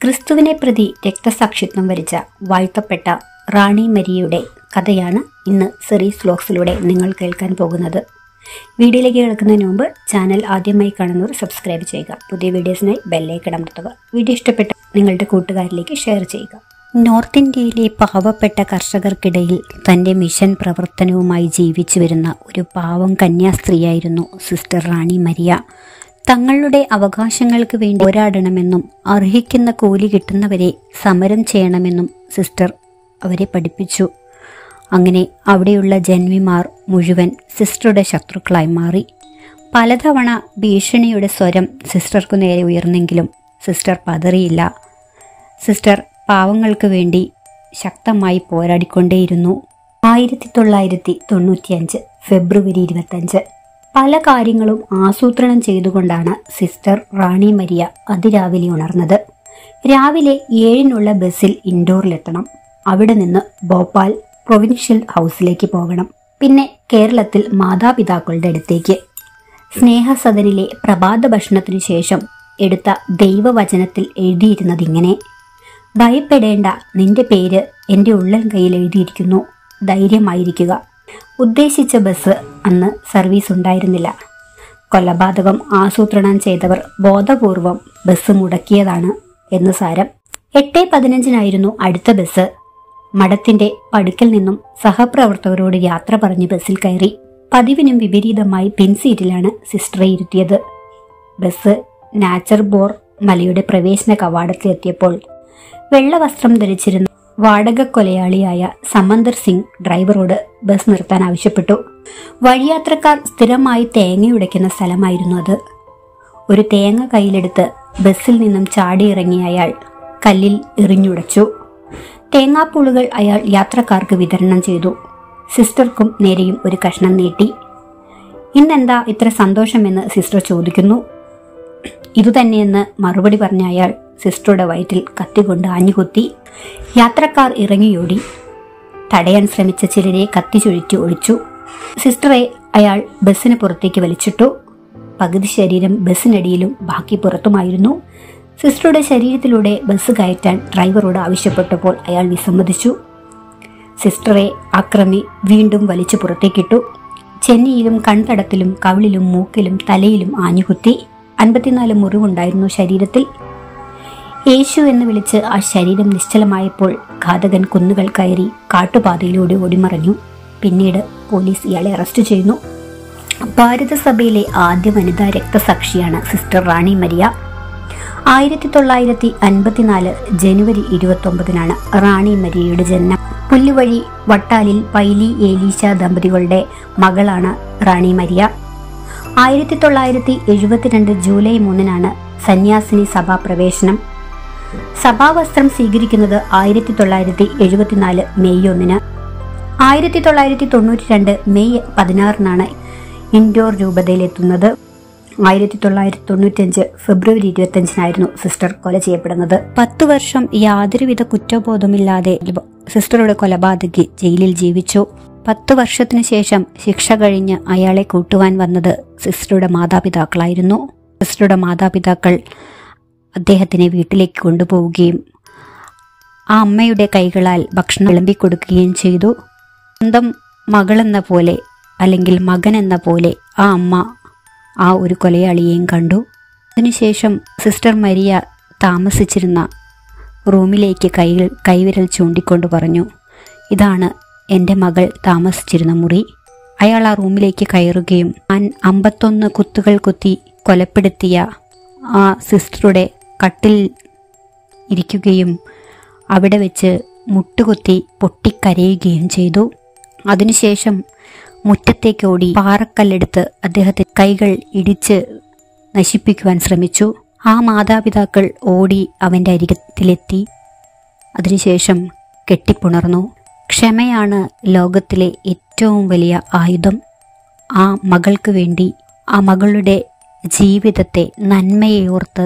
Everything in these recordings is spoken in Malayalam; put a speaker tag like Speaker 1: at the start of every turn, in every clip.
Speaker 1: ക്രിസ്തുവിനെ പ്രതി രക്തസാക്ഷിത്വം വരിച്ച വാഴ്ത്തപ്പെട്ട റാണി മരിയയുടെ കഥയാണ് ഇന്ന് സെറീസ് വ്ലോഗ്സിലൂടെ നിങ്ങൾ കേൾക്കാൻ പോകുന്നത് വീഡിയോയിലേക്ക് കിടക്കുന്നതിന് മുമ്പ് ചാനൽ ആദ്യമായി കാണുന്നവർ സബ്സ്ക്രൈബ് ചെയ്യുക പുതിയ വീഡിയോസിനായി ബെല്ലേക്ക് അമർത്തുക വീഡിയോ ഇഷ്ടപ്പെട്ട നിങ്ങളുടെ കൂട്ടുകാരിലേക്ക് ഷെയർ ചെയ്യുക നോർത്ത് ഇന്ത്യയിലെ പാവപ്പെട്ട കർഷകർക്കിടയിൽ തന്റെ മിഷൻ പ്രവർത്തനവുമായി ജീവിച്ചു വരുന്ന ഒരു പാവം കന്യാസ്ത്രീയായിരുന്നു സിസ്റ്റർ റാണി മരിയ തങ്ങളുടെ അവകാശങ്ങൾക്ക് വേണ്ടി പോരാടണമെന്നും അർഹിക്കുന്ന കൂലി കിട്ടുന്നവരെ സമരം ചെയ്യണമെന്നും സിസ്റ്റർ അവരെ പഠിപ്പിച്ചു അങ്ങനെ അവിടെയുള്ള ജന്മിമാർ മുഴുവൻ സിസ്റ്ററുടെ ശത്രുക്കളായി മാറി പലതവണ ഭീഷണിയുടെ സ്വരം സിസ്റ്റർക്കു നേരെ ഉയർന്നെങ്കിലും സിസ്റ്റർ പതറിയില്ല സിസ്റ്റർ പാവങ്ങൾക്ക് വേണ്ടി ശക്തമായി പോരാടിക്കൊണ്ടേയിരുന്നു ആയിരത്തി തൊള്ളായിരത്തി തൊണ്ണൂറ്റിയഞ്ച് ഫെബ്രുവരി ഇരുപത്തഞ്ച് പല കാര്യങ്ങളും ആസൂത്രണം ചെയ്തുകൊണ്ടാണ് സിസ്റ്റർ റാണി മരിയ അതിരാവിലെ ഉണർന്നത് രാവിലെ ഏഴിനുള്ള ബസ്സിൽ ഇൻഡോറിലെത്തണം അവിടെ നിന്ന് ഭോപ്പാൽ പ്രൊവിൻഷ്യൽ ഹൗസിലേക്ക് പോകണം പിന്നെ കേരളത്തിൽ മാതാപിതാക്കളുടെ അടുത്തേക്ക് സ്നേഹസദനിലെ പ്രഭാത ഭക്ഷണത്തിനു ശേഷം എടുത്ത ദൈവവചനത്തിൽ എഴുതിയിരുന്നതിങ്ങനെ ഭയപ്പെടേണ്ട നിന്റെ പേര് എൻ്റെ ഉള്ളൻ കയ്യിൽ എഴുതിയിരിക്കുന്നു ധൈര്യമായിരിക്കുക ഉദ്ദേശിച്ച ബസ് അന്ന് സർവീസ് ഉണ്ടായിരുന്നില്ല കൊലപാതകം ആസൂത്രണം ചെയ്തവർ ബോധപൂർവം ബസ് മുടക്കിയതാണ് എന്ന് സാരം എട്ട് പതിനഞ്ചിനായിരുന്നു അടുത്ത ബസ് മഠത്തിന്റെ പടുക്കൽ നിന്നും സഹപ്രവർത്തകരോട് യാത്ര പറഞ്ഞ് ബസ്സിൽ കയറി പതിവിനും വിപരീതമായി പിൻസീറ്റിലാണ് സിസ്റ്ററെ ഇരുത്തിയത് ബസ് നാച്ചർ ബോർ മലയുടെ പ്രവേശന കവാടത്തിലെത്തിയപ്പോൾ വെള്ളവസ്ത്രം ധരിച്ചിരുന്ന വാടക കൊലയാളിയായ സമന്തർ സിംഗ് ഡ്രൈവറോട് ബസ് നിർത്താൻ ആവശ്യപ്പെട്ടു വഴിയാത്രക്കാർ സ്ഥിരമായി തേങ്ങയുടയ്ക്കുന്ന സ്ഥലമായിരുന്നു അത് ഒരു തേങ്ങ കയ്യിലെടുത്ത് ബസ്സിൽ നിന്നും ചാടിയിറങ്ങിയ അയാൾ കല്ലിൽ എറിഞ്ഞുടച്ചു തേങ്ങാപ്പൂളുകൾ അയാൾ യാത്രക്കാർക്ക് വിതരണം ചെയ്തു സിസ്റ്റർക്കും നേരെയും ഒരു കഷ്ണം നീട്ടി ഇന്നെന്താ ഇത്ര സന്തോഷമെന്ന് സിസ്റ്റർ ചോദിക്കുന്നു ഇതുതന്നെയെന്ന് മറുപടി പറഞ്ഞ അയാൾ സിസ്റ്ററുടെ വയറ്റിൽ കത്തികൊണ്ട് ആഞ്ഞുകുത്തി യാത്രക്കാർ ഇറങ്ങിയോടി തടയാൻ ശ്രമിച്ച ചിലരെ കത്തി ചുഴറ്റി ഒളിച്ചു സിസ്റ്ററെ അയാൾ ബസ്സിന് പുറത്തേക്ക് വലിച്ചിട്ടു പകുതി ശരീരം ബസ്സിനടിയിലും ബാക്കി പുറത്തുമായിരുന്നു സിസ്റ്ററുടെ ശരീരത്തിലൂടെ ബസ് കയറ്റാൻ ഡ്രൈവറോട് ആവശ്യപ്പെട്ടപ്പോൾ അയാൾ വിസമ്മതിച്ചു സിസ്റ്ററെ ആക്രമി വീണ്ടും വലിച്ചു പുറത്തേക്കിട്ടു ചെന്നിയിലും കൺതടത്തിലും കവിളിലും മൂക്കിലും തലയിലും ആഞ്ഞുകുത്തി അൻപത്തിനാല് മുറിവുണ്ടായിരുന്നു ശരീരത്തിൽ യേശു എന്ന് വിളിച്ച് ആ ശരീരം നിശ്ചലമായപ്പോൾ ഘാതകൻ കുന്നുകൾ കയറി കാട്ടുപാതയിലൂടെ ഓടിമറഞ്ഞു പിന്നീട് പോലീസ് ഇയാളെ അറസ്റ്റ് ചെയ്യുന്നു ഭാരതസഭയിലെ ആദ്യ വനിതാ രക്തസാക്ഷിയാണ് സിസ്റ്റർ റാണി മരിയ ആയിരത്തി തൊള്ളായിരത്തി അൻപത്തിനാല് ജനുവരി ഇരുപത്തൊമ്പതിനാണ് റാണി മരിയയുടെ ജനനം പുല്ലുവഴി വട്ടാലിൽ പൈലി ഏലീശ ദമ്പതികളുടെ മകളാണ് റാണി മരിയ ആയിരത്തി തൊള്ളായിരത്തി എഴുപത്തിരണ്ട് ജൂലൈ മൂന്നിനാണ് സന്യാസിനി സഭാ പ്രവേശനം സഭാവസ്ത്രം സ്വീകരിക്കുന്നത് ആയിരത്തി തൊള്ളായിരത്തി എഴുപത്തിനാല് മെയ് ഒന്നിന് ആയിരത്തി തൊള്ളായിരത്തി തൊണ്ണൂറ്റി രണ്ട് മെയ് പതിനാറിനാണ് ഇൻഡോർ രൂപതയിലെത്തുന്നത് ആയിരത്തി തൊള്ളായിരത്തി തൊണ്ണൂറ്റഞ്ച് ഫെബ്രുവരി ഇരുപത്തഞ്ചിനായിരുന്നു സിസ്റ്റർ കൊല ചെയ്യപ്പെടുന്നത് പത്തു വർഷം യാതൊരുവിധ കുറ്റബോധമില്ലാതെ സിസ്റ്ററുടെ കൊലപാതകി ജയിലിൽ ജീവിച്ചു പത്തു വർഷത്തിനു ശേഷം ശിക്ഷ കഴിഞ്ഞ് അയാളെ കൂട്ടുവാൻ വന്നത് സിസ്റ്ററുടെ മാതാപിതാക്കളായിരുന്നു സിസ്റ്ററുടെ മാതാപിതാക്കൾ അദ്ദേഹത്തിനെ വീട്ടിലേക്ക് കൊണ്ടുപോവുകയും ആ അമ്മയുടെ കൈകളാൽ ഭക്ഷണം വിളമ്പിക്കൊടുക്കുകയും ചെയ്തു സ്വന്തം മകളെന്ന പോലെ അല്ലെങ്കിൽ മകൻ എന്ന പോലെ ആ അമ്മ ആ ഒരു കൊലയാളിയെയും കണ്ടു അതിനുശേഷം സിസ്റ്റർ മരിയ താമസിച്ചിരുന്ന റൂമിലേക്ക് കൈ കൈവിരൽ ചൂണ്ടിക്കൊണ്ട് പറഞ്ഞു ഇതാണ് എൻ്റെ മകൾ താമസിച്ചിരുന്ന മുറി അയാൾ ആ റൂമിലേക്ക് കയറുകയും ഞാൻ അമ്പത്തൊന്ന് കുത്തുകൾ കുത്തി കൊലപ്പെടുത്തിയ ആ സിസ്റ്ററുടെ കട്ടിൽ ഇരിക്കുകയും അവിടെ വെച്ച് മുട്ടുകുത്തി പൊട്ടിക്കരയുകയും ചെയ്തു അതിനുശേഷം മുറ്റത്തേക്ക് ഓടി പാറക്കല്ലെടുത്ത് അദ്ദേഹത്തെ കൈകൾ ഇടിച്ച് നശിപ്പിക്കുവാൻ ശ്രമിച്ചു ആ മാതാപിതാക്കൾ ഓടി അവൻ്റെ അരികത്തിലെത്തി അതിനുശേഷം കെട്ടിപ്പുണർന്നു ക്ഷമയാണ് ലോകത്തിലെ ഏറ്റവും വലിയ ആയുധം ആ മകൾക്ക് വേണ്ടി ആ മകളുടെ ജീവിതത്തെ നന്മയോർത്ത്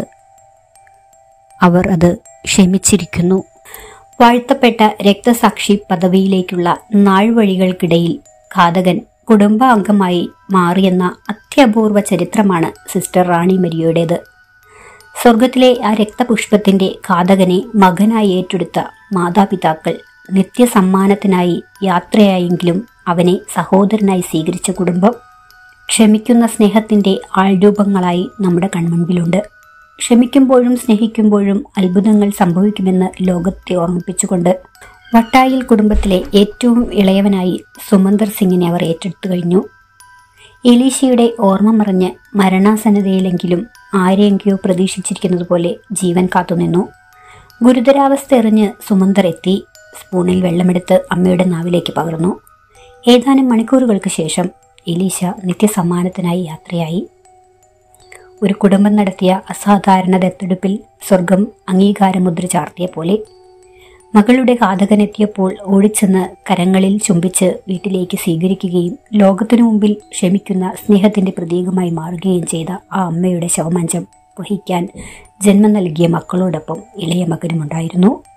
Speaker 1: അവർ അത് ക്ഷമിച്ചിരിക്കുന്നു വാഴ്ത്തപ്പെട്ട രക്തസാക്ഷി പദവിയിലേക്കുള്ള നാൾവഴികൾക്കിടയിൽ ഘാതകൻ കുടുംബാംഗമായി മാറിയെന്ന അത്യപൂർവ ചരിത്രമാണ് സിസ്റ്റർ റാണി മരിയയുടേത് സ്വർഗത്തിലെ ആ രക്തപുഷ്പത്തിന്റെ ഘാതകനെ മകനായി ഏറ്റെടുത്ത മാതാപിതാക്കൾ നിത്യസമ്മാനത്തിനായി യാത്രയായെങ്കിലും അവനെ സഹോദരനായി സ്വീകരിച്ച കുടുംബം ക്ഷമിക്കുന്ന സ്നേഹത്തിന്റെ ആൾരൂപങ്ങളായി നമ്മുടെ കൺമുൻപിലുണ്ട് ക്ഷമിക്കുമ്പോഴും സ്നേഹിക്കുമ്പോഴും അത്ഭുതങ്ങൾ സംഭവിക്കുമെന്ന് ലോകത്തെ ഓർമ്മിപ്പിച്ചുകൊണ്ട് വട്ടായിൽ കുടുംബത്തിലെ ഏറ്റവും ഇളയവനായി സുമന്ദർ സിംഗിനെ അവർ ഏറ്റെടുത്തു കഴിഞ്ഞു എലീശയുടെ ഓർമ്മ മറിഞ്ഞ് മരണാസന്നതയിലെങ്കിലും ആരെയെങ്കിയോ പ്രതീക്ഷിച്ചിരിക്കുന്നത് പോലെ ജീവൻ കാത്തുനിന്നു ഗുരുതരാവസ്ഥ എറിഞ്ഞ് സുമന്ദർ എത്തി സ്പൂണിൽ വെള്ളമെടുത്ത് അമ്മയുടെ നാവിലേക്ക് പകർന്നു ഏതാനും മണിക്കൂറുകൾക്ക് ശേഷം എലീശ നിത്യസമ്മാനത്തിനായി യാത്രയായി ഒരു കുടുംബം നടത്തിയ അസാധാരണ ദത്തെടുപ്പിൽ സ്വർഗം അംഗീകാരമുദ്ര ചാർത്തിയ പോലെ മകളുടെ ഘാതകനെത്തിയപ്പോൾ ഓടിച്ചെന്ന് കരങ്ങളിൽ ചുംബിച്ച് വീട്ടിലേക്ക് സ്വീകരിക്കുകയും ലോകത്തിനു മുമ്പിൽ ക്ഷമിക്കുന്ന സ്നേഹത്തിന്റെ പ്രതീകമായി മാറുകയും ചെയ്ത ആ അമ്മയുടെ ശവമഞ്ചം വഹിക്കാൻ ജന്മം നൽകിയ മക്കളോടൊപ്പം ഇളയ മകനുമുണ്ടായിരുന്നു